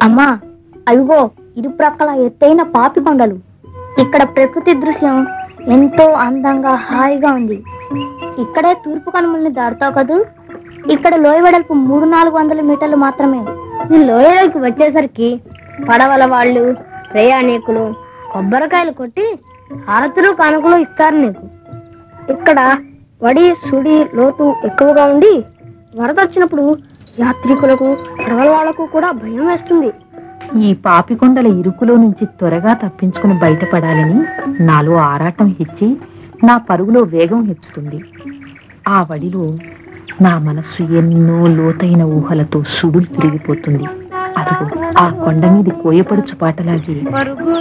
అమ్మా అవిగో ఇరుప్రక్కల ఎత్తైన పాపి కొండలు ఇక్కడ ప్రకృతి దృశ్యం ఎంతో అందంగా హాయిగా ఉంది ఇక్కడే తూర్పు కనుమల్ని దాటుతావు కదూ ఇక్కడ లోయ వెడల్పు మూడు నాలుగు వందల మీటర్లు మాత్రమే ఈ లోయలోకి వచ్చేసరికి పడవల వాళ్ళు ప్రయాణికులు కొబ్బరికాయలు కొట్టి హారతులు కానుకలు ఇస్తారు నీకు ఇక్కడ వడి సుడి లోతు ఎక్కువగా ఉండి వరద వచ్చినప్పుడు యాత్రికులకు పడవల వాళ్లకు కూడా భయం వేస్తుంది ఈ పాపికొండల ఇరుకులో నుంచి త్వరగా తప్పించుకుని బయటపడాలని నాలో ఆరాటం హెచ్చి నా పరుగులో వేగం హెచ్చుతుంది ఆ వడిలో నా మనస్సు ఎన్నో లోతైన ఊహలతో సుడులు తిరిగిపోతుంది అదిగో ఆ కొండ మీది కోయపడుచు పాటలాగి పరుగు